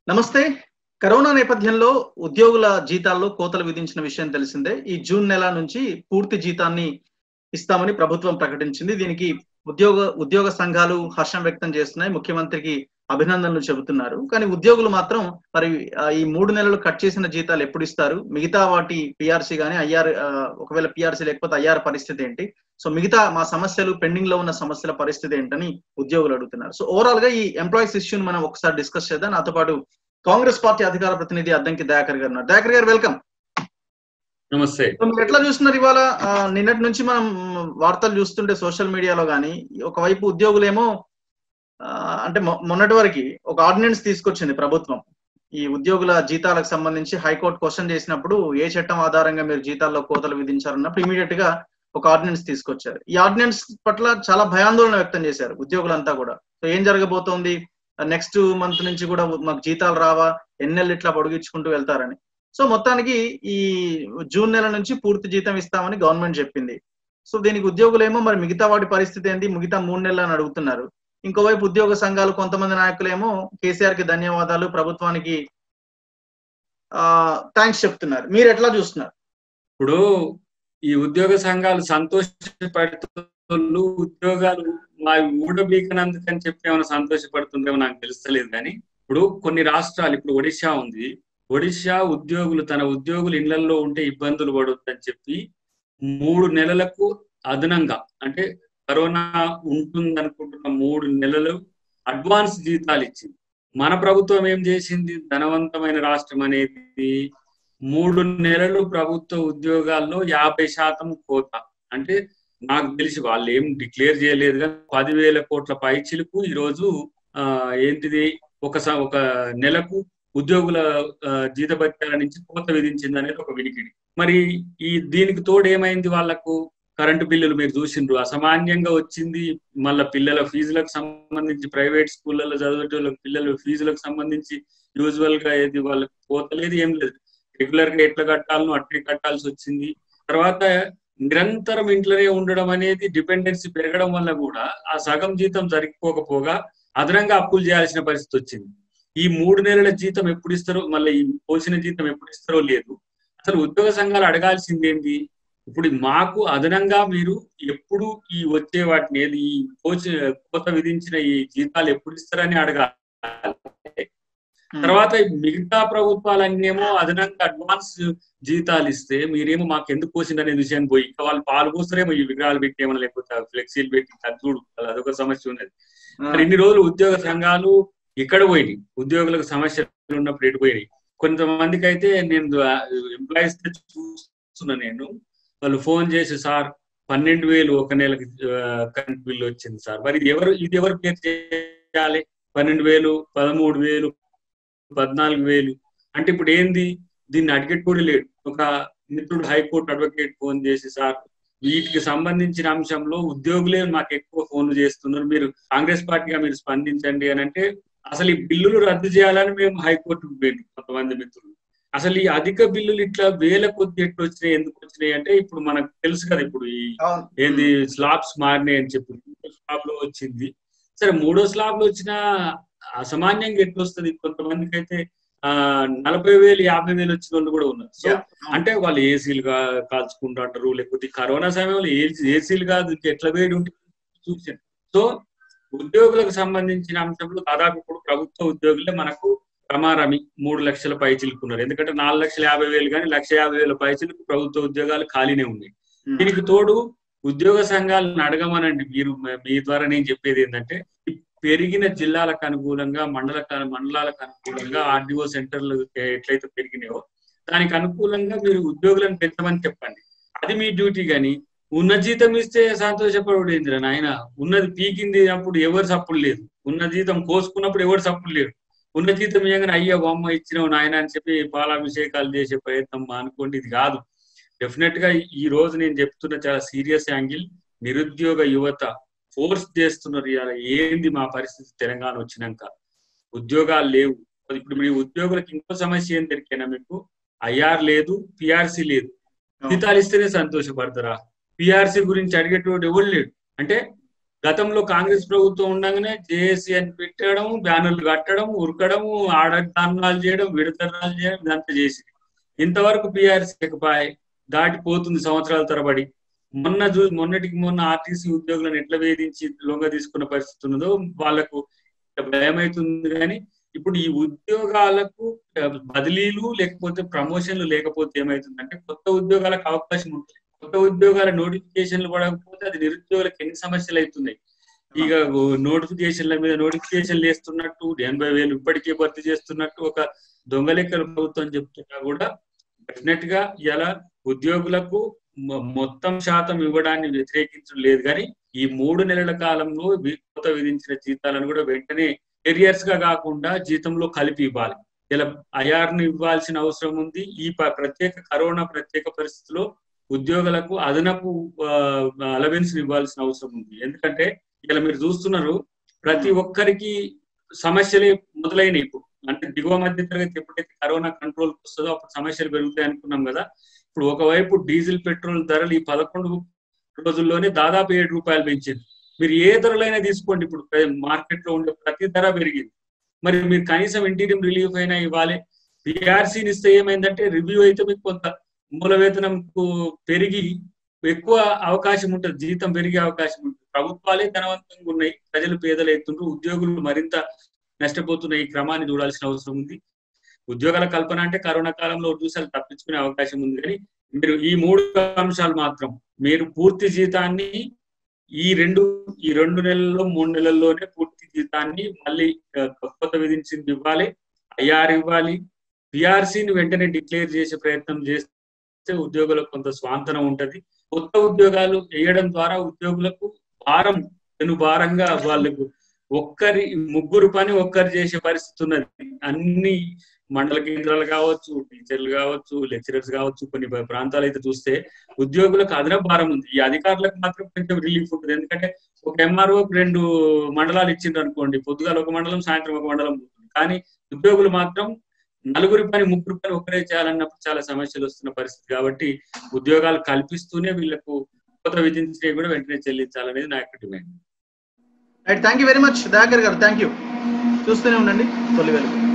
నమస్తే కరోనా నేపథ్యంలో ఉద్యోగుల జీతాల్లో కోతలు విధించిన విషయం తెలిసిందే ఈ జూన్ నెల నుంచి పూర్తి జీతాన్ని ఇస్తామని ప్రభుత్వం ప్రకటించింది దీనికి ఉద్యోగ ఉద్యోగ సంఘాలు హర్షం వ్యక్తం చేస్తున్నాయి ముఖ్యమంత్రికి అభినందనలు చెబుతున్నారు కానీ ఉద్యోగులు మాత్రం మరి ఆ, ఈ మూడు నెలలు కట్ చేసిన జీతాలు ఎప్పుడు ఇస్తారు మిగతా వాటి పిఆర్సీ కానీ ఐఆర్ ఒకవేళ పిఆర్సీ లేకపోతే ఐఆర్ పరిస్థితి ఏంటి సో మిగతా మా సమస్యలు పెండింగ్ లో ఉన్న సమస్యల పరిస్థితి ఏంటని ఉద్యోగులు అడుగుతున్నారు సో ఓవరాల్ గా ఈ ఎంప్లాయీస్ ఇష్యూని మనం ఒకసారి డిస్కస్ చేద్దాం నాతో పాటు కాంగ్రెస్ పార్టీ అధికార ప్రతినిధి అద్దంకి దయాకర్ గారు ఉన్నారు దయాకర్ గారు వెల్కమ్ నమస్తే సో మీరు ఎట్లా చూస్తున్నారు ఇవాళ ఆ, నిన్నటి నుంచి మనం మ్, వార్తలు చూస్తుంటే సోషల్ మీడియాలో కానీ ఒకవైపు ఉద్యోగులేమో ఆ, అంటే మొ- మొన్నటి వరకు ఒక ఆర్డినెన్స్ తీసుకొచ్చింది ప్రభుత్వం ఈ ఉద్యోగుల జీతాలకు సంబంధించి హైకోర్టు క్వశ్చన్ చేసినప్పుడు ఏ చట్టం ఆధారంగా మీరు జీతాల్లో కోతలు విధించారన్నప్పుడు ఇమీడియట్ గా ఒక ఆర్డినెన్స్ తీసుకొచ్చారు ఈ ఆర్డినెన్స్ పట్ల చాలా భయాందోళన వ్యక్తం చేశారు ఉద్యోగులంతా కూడా సో ఏం జరగబోతోంది నెక్స్ట్ మంత్ నుంచి కూడా మాకు జీతాలు రావా ఎన్నెళ్ళు ఇట్లా పొడిగించుకుంటూ వెళ్తారని సో మొత్తానికి ఈ జూన్ నెల నుంచి పూర్తి జీతం ఇస్తామని గవర్నమెంట్ చెప్పింది సో దీనికి ఉద్యోగులేమో మరి మిగతా వాటి పరిస్థితి ఏంటి మిగతా మూడు నెలలు అని అడుగుతున్నారు ఇంకోవైపు ఉద్యోగ సంఘాలు కొంతమంది నాయకులేమో కేసీఆర్ కి ధన్యవాదాలు ప్రభుత్వానికి ఆ థ్యాంక్స్ చెప్తున్నారు మీరు ఎట్లా చూస్తున్నారు ఇప్పుడు ఈ ఉద్యోగ సంఘాలు సంతోషపడుతున్న ఉద్యోగాలు మా ఊడబీకనందుకని చెప్పి ఏమైనా సంతోషపడుతుందేమో నాకు తెలుస్తలేదు కానీ ఇప్పుడు కొన్ని రాష్ట్రాలు ఇప్పుడు ఒడిశా ఉంది ఒడిశా ఉద్యోగులు తన ఉద్యోగులు ఇళ్లలో ఉంటే ఇబ్బందులు పడొద్దని చెప్పి మూడు నెలలకు అదనంగా అంటే కరోనా ఉంటుంది అనుకుంటున్న మూడు నెలలు అడ్వాన్స్ జీతాలు ఇచ్చింది మన ప్రభుత్వం ఏం చేసింది ధనవంతమైన రాష్ట్రం అనేది మూడు నెలలు ప్రభుత్వ ఉద్యోగాల్లో యాభై శాతం కోత అంటే నాకు తెలిసి వాళ్ళు ఏం డిక్లేర్ చేయలేదు కానీ పదివేల కోట్ల పైచిలకు ఈరోజు ఆ ఏంటిది ఒక స- ఒక నెలకు ఉద్యోగుల ఆ, జీతభత్యాల నుంచి కోత విధించింది అనేది ఒక వినికిడి మరి ఈ దీనికి తోడు ఏమైంది వాళ్లకు కరెంటు బిల్లులు మీరు చూసిండ్రు అసామాన్యంగా వచ్చింది మళ్ళా పిల్లల ఫీజులకు సంబంధించి ప్రైవేట్ స్కూళ్ళలో చదివే వాళ్ళ పిల్లల ఫీజులకు సంబంధించి యూజువల్ గా ఏది వాళ్ళకి పోతలేదు ఏం లేదు రెగ్యులర్ గా ఎట్లా కట్టాలనో అట్లే కట్టాల్సి వచ్చింది తర్వాత నిరంతరం ఇంట్లోనే ఉండడం అనేది డిపెండెన్సీ పెరగడం వల్ల కూడా ఆ సగం జీతం సరిపోకపోగా అదనంగా అప్పులు చేయాల్సిన పరిస్థితి వచ్చింది ఈ మూడు నెలల జీతం ఎప్పుడు ఇస్తారో మళ్ళీ ఈ పోసిన జీతం ఎప్పుడు ఇస్తారో లేదు అసలు ఉద్యోగ సంఘాలు అడగాల్సింది ఏంటి ఇప్పుడు మాకు అదనంగా మీరు ఎప్పుడు ఈ వచ్చే వాటిని ఏది ఈ కోచ కోత విధించిన ఈ జీతాలు ఎప్పుడు ఇస్తారని అడగాలి తర్వాత మిగతా ప్రభుత్వాలన్నేమో అదనంగా అడ్వాన్స్ జీతాలు ఇస్తే మీరేమో మాకు ఎందుకు పోసింది అనే విషయాన్ని పోయి ఇంకా వాళ్ళు పాలు పోస్తారేమో ఈ విగ్రహాలు పెట్టి ఏమైనా లేకపోతే ఫ్లెక్సీలు పెట్టి అది చూడు అదొక సమస్య ఉన్నది మరి ఇన్ని రోజులు ఉద్యోగ సంఘాలు ఇక్కడ పోయినాయి ఉద్యోగులకు సమస్యలు ఉన్నప్పుడు ఎటు పోయినాయి కొంతమందికి అయితే నేను ఎంప్లాయీస్ చూస్తున్నా నేను వాళ్ళు ఫోన్ చేసి సార్ పన్నెండు వేలు ఒక నెలకి కరెంట్ బిల్లు వచ్చింది సార్ మరి ఇది ఎవరు ఇది ఎవరు పే చేయాలి పన్నెండు వేలు పదమూడు వేలు పద్నాలుగు వేలు అంటే ఇప్పుడు ఏంది దీన్ని అడిగేట్ కూడా లేడు ఒక మిత్రుడు హైకోర్టు అడ్వకేట్ ఫోన్ చేసి సార్ వీటికి సంబంధించిన అంశంలో ఉద్యోగులే మాకు ఎక్కువ ఫోన్లు చేస్తున్నారు మీరు కాంగ్రెస్ పార్టీగా మీరు స్పందించండి అని అంటే అసలు ఈ బిల్లులు రద్దు చేయాలని మేము హైకోర్టుకు పోయింది కొంతమంది మిత్రులు అసలు ఈ అధిక బిల్లులు ఇట్లా వేల కొద్ది ఎట్లు వచ్చినాయి ఎందుకు వచ్చినాయి అంటే ఇప్పుడు మనకు తెలుసు కదా ఇప్పుడు ఈ అవును. ఏంది స్లాబ్స్ మారినాయి అని చెప్పి మూడో స్లాబ్ లో వచ్చింది సరే మూడో స్లాబ్ లో వచ్చిన అసామాన్యంగా ఎట్లా వస్తుంది కొంతమందికి అయితే ఆ నలభై వేలు యాభై వేలు వచ్చిన వాళ్ళు కూడా ఉన్నారు సో అంటే వాళ్ళు ఏసీలు కాల్చుకుంటారు లేకపోతే ఈ కరోనా సమయంలో ఏసీలు కాదు ఇంకా ఎట్లా వేడి ఉంటుంది చూసాను సో ఉద్యోగులకు సంబంధించిన అంశంలో దాదాపు ఇప్పుడు ప్రభుత్వ ఉద్యోగులే మనకు ప్రమారమి మూడు లక్షల పై చిలుకున్నారు ఎందుకంటే నాలుగు లక్షల యాభై వేలు కానీ లక్ష యాభై వేల పై చిలుకు ప్రభుత్వ ఉద్యోగాలు ఖాళీనే ఉన్నాయి ఉమ్. దీనికి తోడు ఉద్యోగ సంఘాలను అడగమనండి మీరు మీ ద్వారా నేను చెప్పేది ఏంటంటే ఈ పెరిగిన జిల్లాలకు అనుకూలంగా మండల మండలాలకు అనుకూలంగా ఆర్డీఓ సెంటర్లు ఎట్లయితే పెరిగినాయో దానికి అనుకూలంగా మీరు ఉద్యోగులను పెంచమని చెప్పండి అది మీ డ్యూటీ కానీ ఉన్న జీతం ఇస్తే సంతోషపడేంద్ర నాయన ఉన్నది పీకింది అప్పుడు ఎవరు సప్పుడు లేదు ఉన్న జీతం కోసుకున్నప్పుడు ఎవరు సప్పుడు లేడు ఉన్న జీతం ఇవ్వగానే అయ్యో బొమ్మ ఇచ్చినావు నాయన అని చెప్పి పాలాభిషేకాలు చేసే ప్రయత్నం అనుకోండి ఇది కాదు డెఫినెట్ గా ఈ రోజు నేను చెప్తున్న చాలా సీరియస్ యాంగిల్ నిరుద్యోగ యువత ఫోర్స్ చేస్తున్నారు ఇవాళ ఏంది మా పరిస్థితి తెలంగాణ వచ్చినాక ఉద్యోగాలు లేవు ఇప్పుడు మీ ఉద్యోగులకు ఇంకో సమస్య ఏం దొరికినా మీకు ఐఆర్ లేదు పిఆర్సీ లేదు జీతాలు ఇస్తేనే సంతోషపడతారా పిఆర్సీ గురించి అడిగేటోడు ఎవరు లేడు అంటే గతంలో కాంగ్రెస్ ప్రభుత్వం ఉండగానే జేఏసీ అని పెట్టడం బ్యానర్లు కట్టడం ఉరకడం ఆడదానాలు చేయడం విడతనాలు చేయడం ఇదంతా చేసి ఇంతవరకు బీఆర్సీ లేకపోయి దాటిపోతుంది సంవత్సరాల తరబడి మొన్న చూ మొన్నటికి మొన్న ఆర్టీసీ ఉద్యోగులను ఎట్లా వేధించి లొంగ తీసుకున్న పరిస్థితి ఉన్నదో వాళ్లకు భయం అవుతుంది కానీ ఇప్పుడు ఈ ఉద్యోగాలకు బదిలీలు లేకపోతే ప్రమోషన్లు లేకపోతే ఏమైతుందంటే కొత్త ఉద్యోగాలకు అవకాశం ఉంటుంది కొత్త ఉద్యోగాల నోటిఫికేషన్లు పడకపోతే అది నిరుద్యోగులకు ఎన్ని సమస్యలు అవుతున్నాయి ఇక నోటిఫికేషన్ల మీద నోటిఫికేషన్లు వేస్తున్నట్టు ఎనభై వేలు ఇప్పటికే భర్తీ చేస్తున్నట్టు ఒక దొంగ లెక్కల ప్రభుత్వం చెప్తున్నా కూడా డెఫినెట్ గా ఇలా ఉద్యోగులకు మొత్తం శాతం ఇవ్వడాన్ని వ్యతిరేకించడం లేదు కానీ ఈ మూడు నెలల కాలంలో కొత్త విధించిన జీతాలను కూడా వెంటనే కెరియర్స్ గా కాకుండా జీతంలో కలిపి ఇవ్వాలి ఇలా అయార్ను ఇవ్వాల్సిన అవసరం ఉంది ఈ ప్రత్యేక కరోనా ప్రత్యేక పరిస్థితిలో ఉద్యోగులకు అదనపు అలవెన్స్ ఇవ్వాల్సిన అవసరం ఉంది ఎందుకంటే ఇలా మీరు చూస్తున్నారు ప్రతి ఒక్కరికి సమస్యలే మొదలైనవి ఇప్పుడు అంటే దిగువ మధ్య తరగతి ఎప్పుడైతే కరోనా కంట్రోల్ వస్తుందో అప్పుడు సమస్యలు పెరుగుతాయి అనుకున్నాం కదా ఇప్పుడు ఒకవైపు డీజిల్ పెట్రోల్ ధరలు ఈ పదకొండు రోజుల్లోనే దాదాపు ఏడు రూపాయలు పెంచింది మీరు ఏ ధరలైనా తీసుకోండి ఇప్పుడు మార్కెట్ లో ఉండే ప్రతి ధర పెరిగింది మరి మీరు కనీసం ఇంటీరియం రిలీఫ్ అయినా ఇవ్వాలి పిఆర్సీని ఇస్తే ఏమైందంటే రివ్యూ అయితే మీకు కొంత మూల వేతనం పెరిగి ఎక్కువ అవకాశం ఉంటుంది జీతం పెరిగే అవకాశం ఉంటుంది ప్రభుత్వాలే ధనవంతంగా ఉన్నాయి ప్రజలు పేదలు ఎత్తుండ్రు ఉద్యోగులు మరింత నష్టపోతున్న ఈ క్రమాన్ని చూడాల్సిన అవసరం ఉంది ఉద్యోగాల కల్పన అంటే కరోనా కాలంలో చూసాలు తప్పించుకునే అవకాశం ఉంది కానీ మీరు ఈ మూడు అంశాలు మాత్రం మీరు పూర్తి జీతాన్ని ఈ రెండు ఈ రెండు నెలల్లో మూడు నెలల్లోనే పూర్తి జీతాన్ని మళ్ళీ కొత్త విధించింది ఇవ్వాలి ఐఆర్ ఇవ్వాలి పిఆర్సీని వెంటనే డిక్లేర్ చేసే ప్రయత్నం చేస్తే ఉద్యోగులకు కొంత స్వాంతనం ఉంటది కొత్త ఉద్యోగాలు వేయడం ద్వారా ఉద్యోగులకు భారం పెను భారంగా వాళ్ళకు ఒక్కరి ముగ్గురు పని ఒక్కరు చేసే పరిస్థితి ఉన్నది అన్ని మండల కేంద్రాలు కావచ్చు టీచర్లు కావచ్చు లెక్చరర్స్ కావచ్చు కొన్ని ప్రాంతాలు అయితే చూస్తే ఉద్యోగులకు అదనపు భారం ఉంది ఈ అధికారులకు మాత్రం కొంచెం రిలీఫ్ ఉంటుంది ఎందుకంటే ఒక ఎంఆర్ఓ రెండు మండలాలు ఇచ్చిండ్రు అనుకోండి పొద్దుగాల ఒక మండలం సాయంత్రం ఒక మండలం పోతుంది కానీ ఉద్యోగులు మాత్రం నలుగురి పని ముగ్గురు పని ఒకరే చేయాలన్నప్పుడు చాలా సమస్యలు వస్తున్న పరిస్థితి కాబట్టి ఉద్యోగాలు కల్పిస్తూనే వీళ్ళకు కొత్త విధించినవి కూడా వెంటనే చెల్లించాలనేది నా యొక్క demand right thank you very much Dayakar garu thank you చూస్తూనే ఉండండి తొలి వెలుగు